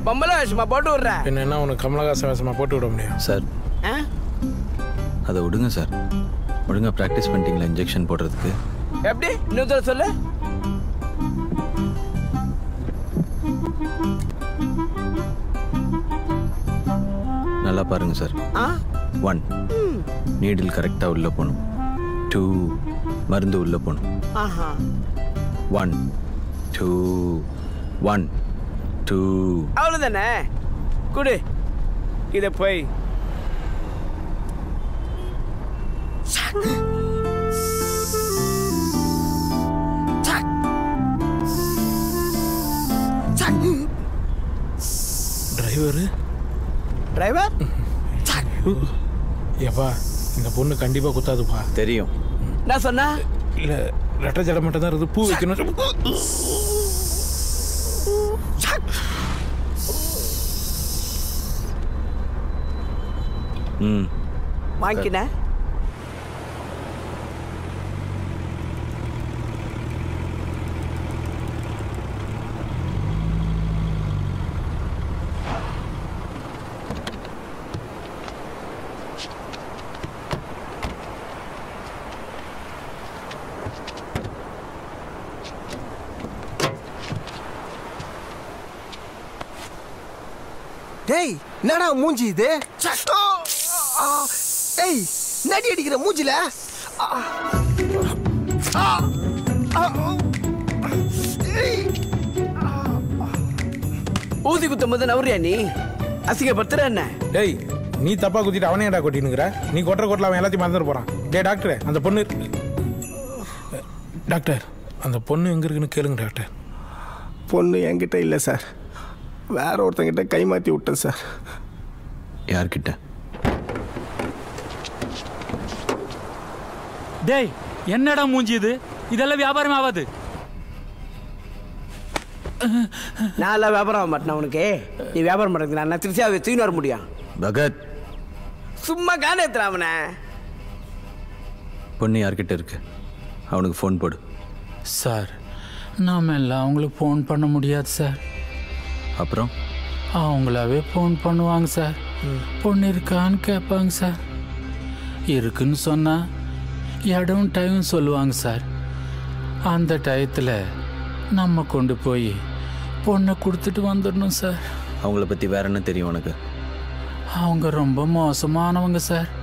பொம்பளை வேஷமா போட்டு விடுறேன் பின்ன என்ன உனக்கு கமலஹாசன் வேஷமா போட்டு விட முடியும் சார் ஆ? அதை விடுங்க சார் ஒழுங்கா ப்ராக்டிஸ் பண்ணிட்டீங்களா இன்ஜெக்ஷன் போடுறதுக்கு எப்படி இன்னொரு தடவை சொல்லு நல்லா பாருங்க சார் ஆ ஒன் நீடில் கரெக்டாக உள்ளே போகணும் டூ மருந்து உள்ளே போகணும் ஆஹா ஒன் டூ ஒன் டூ அவ்வளவுதானே குடு இத போய் டிரைவரு டிரைவர் ஏப்பா இந்த பொண்ணு கண்டிப்பாக குத்தாதுப்பா தெரியும் நான் சொன்னா இல்லை ரெட்டை ஜடை மட்டும் தான் இருக்குது பூ வைக்கணும் ம் வாங்கிக்கின டேய் என்னடா மூஞ்சி இது ஆ, ஆ, ஏய் நடி அடிக்கிற மூஞ்சில ஆ, ஆ, ஆ, ஏய், ஊசி குத்தும் போது நவரியா நீ அசிங்கப்படுத்துற என்ன டேய் நீ தப்பா குத்திட்டு அவனே ஏன்டா கொட்டினுங்கிற நீ கொட்டுற கொட்டில் அவன் எல்லாத்தையும் மறந்துட்டு போறான் டேய் டாக்டர் அந்த பொண்ணு டாக்டர் அந்த பொண்ணு எங்க இருக்குன்னு கேளுங்க டாக்டர் பொண்ணு என்கிட்ட இல்லை சார் வேற ஒருத்தங்கிட்ட கை மாற்றி விட்டேன் சார் யார்கிட்ட டேய் என்னடா மூஞ்சி இது இதெல்லாம் வியாபாரம் ஆகாது நான் எல்லாம் வியாபாரம் ஆக மாட்டேன் உனக்கு நீ வியாபாரம் பண்ணுறது நான் திருச்சியாவை தூக்கின்னு வர முடியும் பகத் சும்மா காண ஏத்துறேன் அவனை பொண்ணு யார்கிட்ட இருக்கு அவனுக்கு ஃபோன் போடு சார் நாம எல்லாம் அவங்களுக்கு ஃபோன் பண்ண முடியாது சார் அப்புறம் அவங்களாவே ஃபோன் பண்ணுவாங்க சார் பொண்ணு இருக்கான்னு கேட்பாங்க சார் இருக்குன்னு சொன்னா இடம் டைம் சொல்லுவாங்க சார் அந்த டயத்தில் நம்ம கொண்டு போய் பொண்ணை கொடுத்துட்டு வந்துடணும் சார் அவங்கள பற்றி வேற என்ன தெரியும் உனக்கு அவங்க ரொம்ப மோசமானவங்க சார்